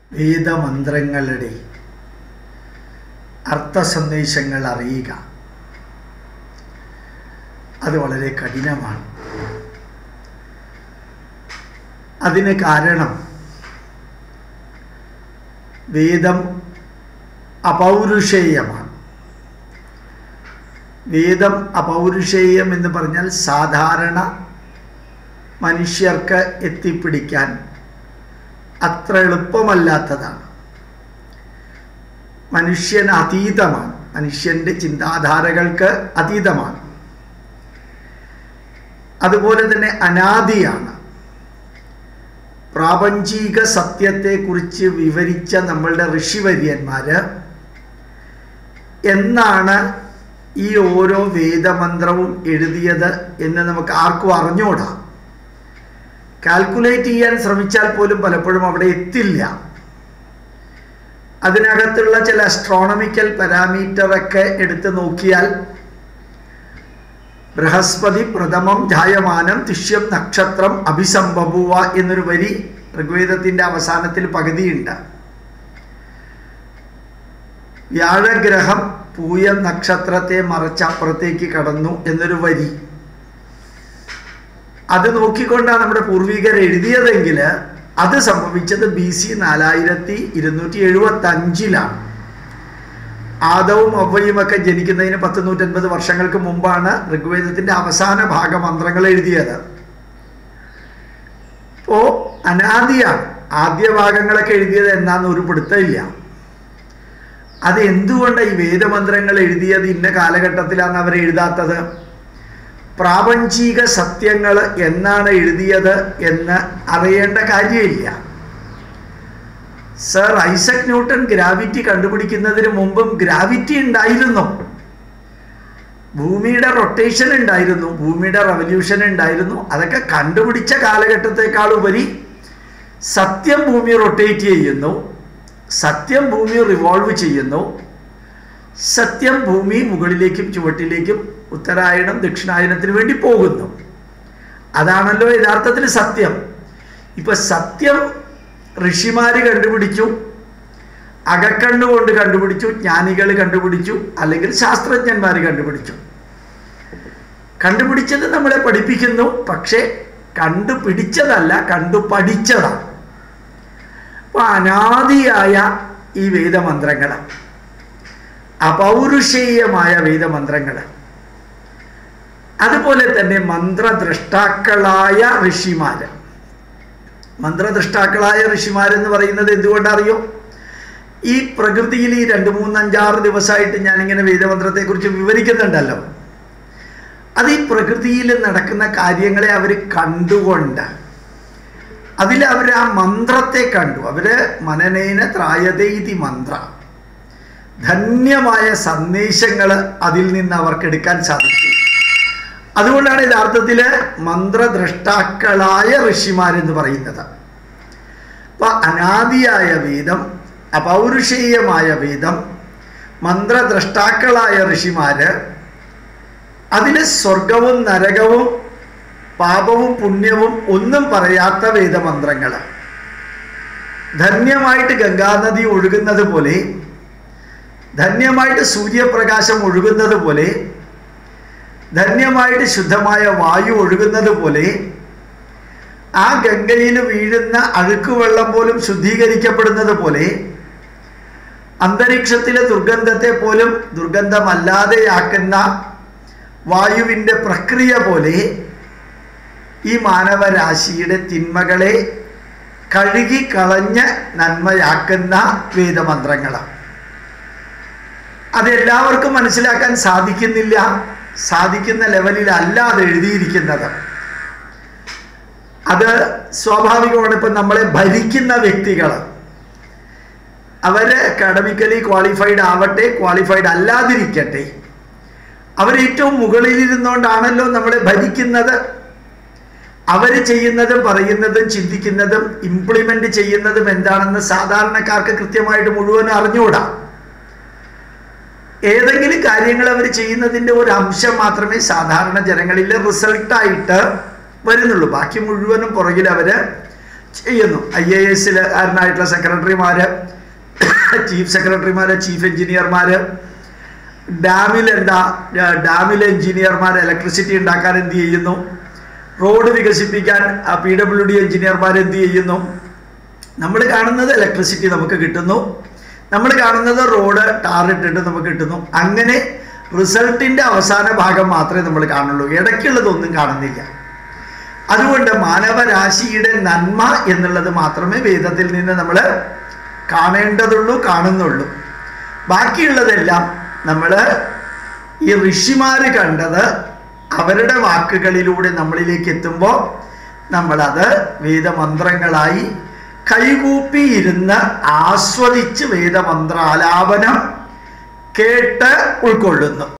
വേദമന്ത്രങ്ങളുടെ അർത്ഥസന്ദേശങ്ങൾ അറിയുക അത് വളരെ കഠിനമാണ് അതിന് കാരണം വേദം അപൗരുഷേയമാണ് വേദം അപൗരുഷേയം എന്ന് പറഞ്ഞാൽ സാധാരണ മനുഷ്യർക്ക് എത്തിപ്പിടിക്കാൻ അത്ര എളുപ്പമല്ലാത്തതാണ് മനുഷ്യന് അതീതമാണ് മനുഷ്യൻ്റെ ചിന്താധാരകൾക്ക് അതീതമാണ് അതുപോലെ തന്നെ അനാദിയാണ് പ്രാപഞ്ചിക സത്യത്തെക്കുറിച്ച് വിവരിച്ച നമ്മളുടെ ഋഷിവര്യന്മാർ എന്നാണ് ഈ ഓരോ വേദമന്ത്രവും എഴുതിയത് എന്ന് നമുക്ക് ആർക്കും അറിഞ്ഞൂടാ കാൽക്കുലേറ്റ് ചെയ്യാൻ ശ്രമിച്ചാൽ പോലും പലപ്പോഴും അവിടെ എത്തില്ല അതിനകത്തുള്ള ചില അസ്ട്രോണമിക്കൽ പാരാമീറ്ററൊക്കെ എടുത്ത് നോക്കിയാൽ ബൃഹസ്പതി പ്രഥമം ജായമാനം തിഷ്യം നക്ഷത്രം അഭിസംഭവ എന്നൊരു വരി ഋഗ്വേദത്തിൻ്റെ അവസാനത്തിൽ പകുതിയുണ്ട് വ്യാഴഗ്രഹം പൂയം നക്ഷത്രത്തെ മറച്ചപ്പുറത്തേക്ക് കടന്നു എന്നൊരു വരി അത് നോക്കിക്കൊണ്ടാണ് നമ്മുടെ പൂർവികർ എഴുതിയതെങ്കിൽ അത് സംഭവിച്ചത് ബി സി നാലായിരത്തി ഇരുന്നൂറ്റി എഴുപത്തി അഞ്ചിലാണ് ആദവും അവയും ഒക്കെ ജനിക്കുന്നതിന് പത്ത് നൂറ്റൻപത് വർഷങ്ങൾക്ക് മുമ്പാണ് ഋഗ്വേദത്തിന്റെ അവസാന ഭാഗ മന്ത്രങ്ങൾ എഴുതിയത് അപ്പോ അനാദിയാണ് ആദ്യ ഭാഗങ്ങളൊക്കെ എഴുതിയത് എന്നാന്ന് ഒരു പിടുത്തമില്ല അത് എന്തുകൊണ്ടാണ് ഈ വേദമന്ത്രങ്ങൾ എഴുതിയത് ഇന്ന കാലഘട്ടത്തിലാണ് അവർ എഴുതാത്തത് പ്രാപഞ്ചിക സത്യങ്ങൾ എന്നാണ് എഴുതിയത് എന്ന് അറിയേണ്ട കാര്യമില്ല സർ ഐസക് ന്യൂട്ടൺ ഗ്രാവിറ്റി കണ്ടുപിടിക്കുന്നതിന് മുമ്പും ഗ്രാവിറ്റി ഉണ്ടായിരുന്നു ഭൂമിയുടെ റൊട്ടേഷൻ ഉണ്ടായിരുന്നു ഭൂമിയുടെ റവല്യൂഷൻ ഉണ്ടായിരുന്നു അതൊക്കെ കണ്ടുപിടിച്ച കാലഘട്ടത്തെക്കാൾ ഉപരി സത്യം ഭൂമി റൊട്ടേറ്റ് ചെയ്യുന്നു സത്യം ഭൂമി റിവോൾവ് ചെയ്യുന്നു സത്യം ഭൂമി മുകളിലേക്കും ചുവട്ടിലേക്കും ഉത്തരായണം ദക്ഷിണായനത്തിന് വേണ്ടി പോകുന്നു അതാണല്ലോ യഥാർത്ഥത്തിൽ സത്യം ഇപ്പൊ സത്യം ഋഷിമാര് കണ്ടുപിടിച്ചു അകക്കണ്ണുകൊണ്ട് കണ്ടുപിടിച്ചു ജ്ഞാനികൾ കണ്ടുപിടിച്ചു അല്ലെങ്കിൽ ശാസ്ത്രജ്ഞന്മാർ കണ്ടുപിടിച്ചു കണ്ടുപിടിച്ചത് നമ്മളെ പഠിപ്പിക്കുന്നു പക്ഷേ കണ്ടുപിടിച്ചതല്ല കണ്ടു പഠിച്ചതാണ് അപ്പൊ അനാദിയായ ഈ വേദമന്ത്രങ്ങൾ അപൗരുഷേയമായ വേദമന്ത്രങ്ങൾ അതുപോലെ തന്നെ മന്ത്രദ്രഷ്ടാക്കളായ ഋഷിമാര് മന്ത്രദ്രഷ്ടാക്കളായ ഋഷിമാരെന്ന് പറയുന്നത് എന്തുകൊണ്ടറിയോ ഈ പ്രകൃതിയിൽ ഈ രണ്ട് മൂന്നഞ്ചാറ് ദിവസമായിട്ട് ഞാനിങ്ങനെ വേദമന്ത്രത്തെക്കുറിച്ച് വിവരിക്കുന്നുണ്ടല്ലോ അത് ഈ പ്രകൃതിയിൽ നടക്കുന്ന കാര്യങ്ങളെ അവർ കണ്ടുകൊണ്ട് അതിൽ അവർ ആ മന്ത്രത്തെ കണ്ടു അവര് മനനേന ത്രായതൈതി മന്ത്ര ധന്യമായ സന്ദേശങ്ങൾ അതിൽ നിന്ന് അവർക്ക് എടുക്കാൻ സാധിച്ചു അതുകൊണ്ടാണ് യഥാർത്ഥത്തിൽ മന്ത്രദ്രഷ്ടാക്കളായ ഋഷിമാരെന്ന് പറയുന്നത് അപ്പൊ അനാദിയായ വേദം അപൗരുഷേയമായ വേദം മന്ത്രദ്രഷ്ടാക്കളായ ഋഷിമാര് അതിൽ സ്വർഗവും നരകവും പാപവും പുണ്യവും ഒന്നും പറയാത്ത വേദമന്ത്രങ്ങൾ ധന്യമായിട്ട് ഗംഗാനദി ഒഴുകുന്നത് പോലെ ധന്യമായിട്ട് സൂര്യപ്രകാശം ഒഴുകുന്നത് പോലെ ധന്യമായിട്ട് ശുദ്ധമായ വായു ഒഴുകുന്നത് പോലെ ആ ഗംഗയിൽ വീഴുന്ന അഴുക്കുവെള്ളം പോലും ശുദ്ധീകരിക്കപ്പെടുന്നത് പോലെ അന്തരീക്ഷത്തിലെ ദുർഗന്ധത്തെ പോലും ദുർഗന്ധമല്ലാതെയാക്കുന്ന വായുവിൻ്റെ പ്രക്രിയ പോലെ ഈ മാനവരാശിയുടെ തിന്മകളെ കഴുകി കളഞ്ഞ് നന്മയാക്കുന്ന വേദമന്ത്രങ്ങളാണ് അതെല്ലാവർക്കും മനസ്സിലാക്കാൻ സാധിക്കുന്നില്ല സാധിക്കുന്ന ലെവലിലല്ല അത് എഴുതിയിരിക്കുന്നത് അത് സ്വാഭാവികമാണ് ഇപ്പം നമ്മളെ ഭരിക്കുന്ന വ്യക്തികൾ അവര് അക്കാഡമിക്കലി ക്വാളിഫൈഡ് ആവട്ടെ ക്വാളിഫൈഡ് അല്ലാതിരിക്കട്ടെ അവർ ഏറ്റവും മുകളിലിരുന്നുകൊണ്ടാണല്ലോ നമ്മളെ ഭരിക്കുന്നത് അവർ ചെയ്യുന്നതും പറയുന്നതും ചിന്തിക്കുന്നതും ഇംപ്ലിമെന്റ് ചെയ്യുന്നതും എന്താണെന്ന് സാധാരണക്കാർക്ക് കൃത്യമായിട്ട് മുഴുവൻ അറിഞ്ഞുകൂടാ ഏതെങ്കിലും കാര്യങ്ങൾ അവർ ചെയ്യുന്നതിൻ്റെ ഒരു അംശം മാത്രമേ സാധാരണ ജനങ്ങളിൽ റിസൾട്ടായിട്ട് വരുന്നുള്ളൂ ബാക്കി മുഴുവനും പുറകിൽ അവർ ചെയ്യുന്നു ഐ എ എസിലുകാരനായിട്ടുള്ള സെക്രട്ടറിമാര് ചീഫ് സെക്രട്ടറിമാര് ചീഫ് എഞ്ചിനീയർമാര് ഡാമിൽ എന്താ ഡാമിലെ എഞ്ചിനീയർമാർ ഇലക്ട്രിസിറ്റി ഉണ്ടാക്കാൻ എന്ത് ചെയ്യുന്നു റോഡ് വികസിപ്പിക്കാൻ പി ഡബ്ല്യു ഡി എഞ്ചിനീയർമാർ എന്ത് ചെയ്യുന്നു നമ്മൾ കാണുന്നത് ഇലക്ട്രിസിറ്റി നമുക്ക് കിട്ടുന്നു നമ്മൾ കാണുന്നത് റോഡ് ടാർ ഇട്ടിട്ട് നമുക്ക് കിട്ടുന്നു അങ്ങനെ റിസൾട്ടിന്റെ അവസാന ഭാഗം മാത്രമേ നമ്മൾ കാണുള്ളൂ ഇടയ്ക്കുള്ളതൊന്നും കാണുന്നില്ല അതുകൊണ്ട് മാനവരാശിയുടെ നന്മ എന്നുള്ളത് മാത്രമേ വേദത്തിൽ നിന്ന് നമ്മൾ കാണേണ്ടതുള്ളൂ കാണുന്നുള്ളൂ ബാക്കിയുള്ളതെല്ലാം നമ്മൾ ഈ ഋഷിമാര് കണ്ടത് അവരുടെ വാക്കുകളിലൂടെ നമ്മളിലേക്ക് എത്തുമ്പോൾ നമ്മളത് വേദമന്ത്രങ്ങളായി കൈകൂപ്പി ഇരുന്ന് ആസ്വദിച്ച് വേദമന്ത്രാലാപനം കേട്ട് ഉൾക്കൊള്ളുന്നു